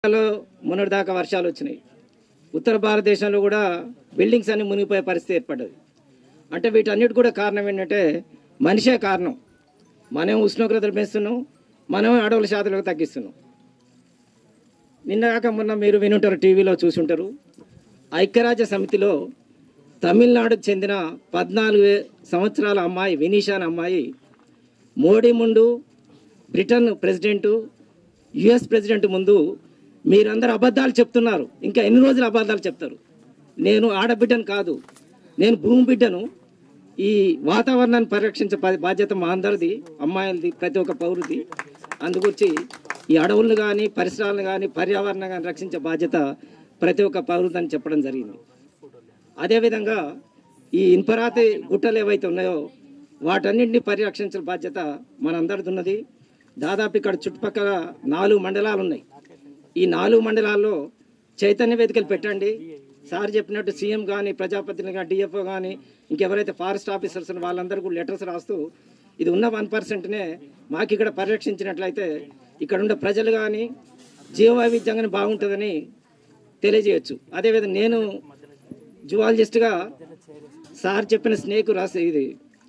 లో మొన్నటిదాకా వర్షాలు వచ్చినాయి ఉత్తర భారతదేశంలో కూడా బిల్డింగ్స్ అన్ని మునిగిపోయే పరిస్థితి ఏర్పడ్డది అంటే వీటన్నిటి కూడా కారణం ఏంటంటే మనిషే కారణం మనం ఉష్ణోగ్రతలు పెంచుతున్నాం మనం అడవుల శాతాలకు తగ్గిస్తున్నాం నిన్నగాక మొన్న మీరు వినుంటారు టీవీలో చూసుంటారు ఐక్యరాజ్య సమితిలో తమిళనాడుకు చెందిన పద్నాలుగు వే- సంవత్సరాల అమ్మాయి వినీషా అనే అమ్మాయి మోడీ ముందు బ్రిటన్ ప్రెసిడెంటు యుఎస్ ప్రెసిడెంట్ ముందు మీరందరూ అబద్ధాలు చెప్తున్నారు ఇంకా ఎన్ని రోజులు అబద్ధాలు చెప్తారు నేను ఆడబిడ్డను కాదు నేను భూమి బిడ్డను ఈ వాతావరణాన్ని పరిరక్షించే బా- బాధ్యత మా అందరిది అమ్మాయిలది ప్రతి ఒక్క పౌరుది అందుగురించి ఈ అడవులను కానీ పరిసరాలను కానీ పర్యావరణం కానీ రక్షించే బాధ్యత ప్రతి ఒక్క పౌరుది అని చెప్పడం జరిగింది అదేవిధంగా ఈ ఇన్పరాతి గుట్టలు ఏవైతే ఉన్నాయో వాటన్నింటినీ పరిరక్షించిన బాధ్యత మనందరిది ఉన్నది దాదాపు ఇక్కడ చుట్టుపక్కల నాలుగు మండలాలు ఉన్నాయి ఈ నాలుగు మండలాల్లో చైతన్య వేదికలు పెట్టండి సార్ చెప్పినట్టు సీఎం కానీ ప్రజాపతిని కానీ డిఎఫ్ఓ కానీ ఇంకెవరైతే ఫారెస్ట్ ఆఫీసర్స్ ఉన్నారో వాళ్ళందరూ కూడా లెటర్స్ రాస్తూ ఇది ఉన్న వన్ పర్సెంట్నే మాకు ఇక్కడ పరిరక్షించినట్లయితే ఇక్కడ ఉండే ప్రజలు కానీ జీవ వైవిధ్యం కానీ బాగుంటుందని తెలియజేయచ్చు అదేవిధంగా నేను జువాలజిస్ట్గా సార్ చెప్పిన స్నేక్ రాసి ఇది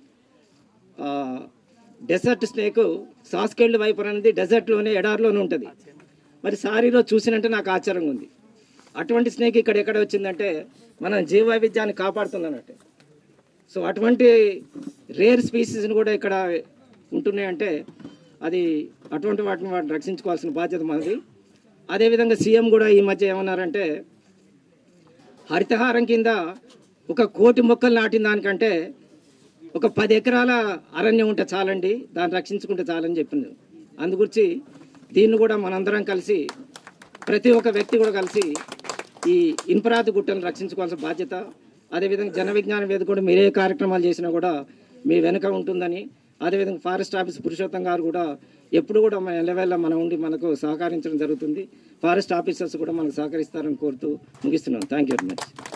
ఆ, డెజర్ట్ స్నేక్ సాస్కెళ్ళి వైపర్ అనేది డెజర్ట్లోనే ఎడార్లోనే ఉంటుంది మరి సార్ ఈరోజు చూసినంటే నాకు ఆశ్చర్యంగా ఉంది అటువంటి స్నేక్ ఇక్కడ ఎక్కడ వచ్చిందంటే మన జీవ వైవిధ్యాన్ని కాపాడుతుందన్నట్టు సో అటువంటి రేర్ స్పీసీస్ని కూడా ఇక్కడ ఉంటున్నాయంటే అది అటువంటి వాటిని వాటిని రక్షించుకోవాల్సిన బాధ్యత మనది అదేవిధంగా సీఎం కూడా ఈ మధ్య ఏమన్నారంటే హరితహారం కింద ఒక కోటి మొక్కలు నాటిన దానికంటే ఒక పది ఎకరాల అరణ్యం ఉంటే చాలండి దాన్ని రక్షించుకుంటే చాలని చెప్పింది అందుగురించి దీన్ని కూడా మనందరం కలిసి ప్రతి ఒక్క వ్యక్తి కూడా కలిసి ఈ ఇన్పరాతి గుట్టను రక్షించుకోవాల్సిన బాధ్యత అదేవిధంగా జన విజ్ఞాన వేదిక కూడా మీరే కార్యక్రమాలు చేసినా కూడా మీ వెనుక ఉంటుందని అదేవిధంగా ఫారెస్ట్ ఆఫీస్ పురుషోత్తం గారు కూడా ఎప్పుడు కూడా మన ఎలవేళ మనం ఉండి మనకు సహకరించడం జరుగుతుంది ఫారెస్ట్ ఆఫీసర్స్ కూడా మనకు సహకరిస్తారని కోరుతూ ముగిస్తున్నాను థ్యాంక్ యూ వెరీ మచ్